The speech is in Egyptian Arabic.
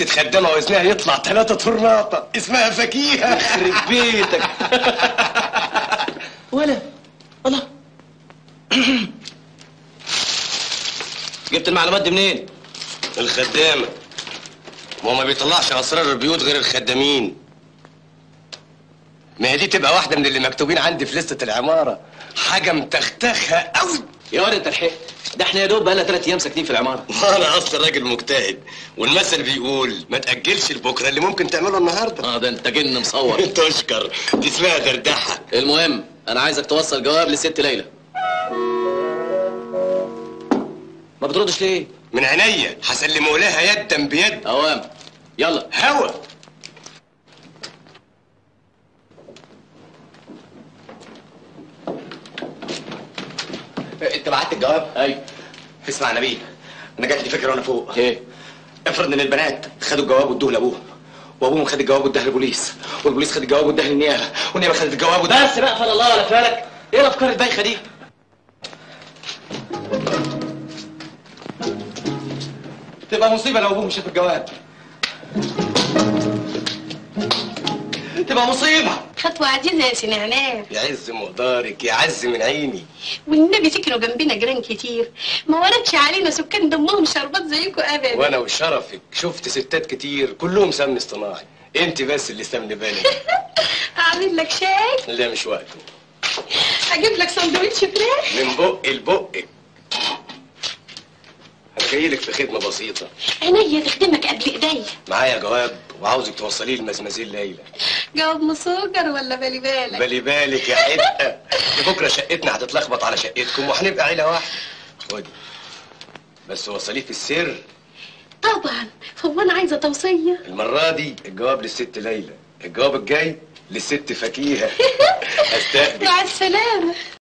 حته خدامه وزنها يطلع ثلاثة طرناطه اسمها فكيهه يخرب بيتك ولا الله جبت المعلومات دي منين؟ الخدامه ما هو ما بيطلعش اسرار البيوت غير الخدامين ما هي دي تبقى واحده من اللي مكتوبين عندي في لسته العماره حاجه متختخه قوي يا واد انت لحقت ده احنا يا دوب بقالنا ثلاث ايام ساكنين في العماره انا اصلا راجل مجتهد والمثل بيقول ما تاجلش لبكره اللي ممكن تعمله النهارده اه ده انت جن مصور تشكر دي اسمها دردحه المهم انا عايزك توصل جواب للست ليلى ما بتردش ليه؟ من عينيا هسلمه لها يدا بيد اوام يلا هوا انت بعت الجواب ايوه اسمع يا نبيل انا جات لي فكره وانا فوق ايه افرض ان البنات خدوا الجواب وادوه لابوهم وابوهم خد الجواب واداه للبوليس والبوليس خد الجواب واداه للنيابه والنيابه خدت الجواب واداه بس بقى فلا الله ولا فالك ايه الافكار البايخه دي؟ تبقى مصيبه لو ابوهم شاف الجواب تبقى مصيبه خطوة عزيزة يا سنعناع يعز مقدارك يعز من عيني والنبي سكنوا جنبنا جيران كتير ما وردش علينا سكان دمهم شربات زيكم ابدا وانا وشرفك شفت ستات كتير كلهم سمن اصطناعي انت بس اللي سمن بالك اعمل لك شاي لا مش وقته اجيب لك سندوتش فراخ من بق لبقك انا جاي لك في خدمه بسيطه عينيا تخدمك قبل ايديا معايا جواب وعاوزك توصليه لمزمزيل ليلى جواب مسوجر ولا بالي بالك بالي بالك يا حته بكره شقتنا هتتلخبط على شقتكم وهنبقى عيله واحده خدي بس وصليه في السر طبعا هو انا عايزه توصيه المره دي الجواب للست ليلى الجواب الجاي للست فكيهه استقبل مع السلامه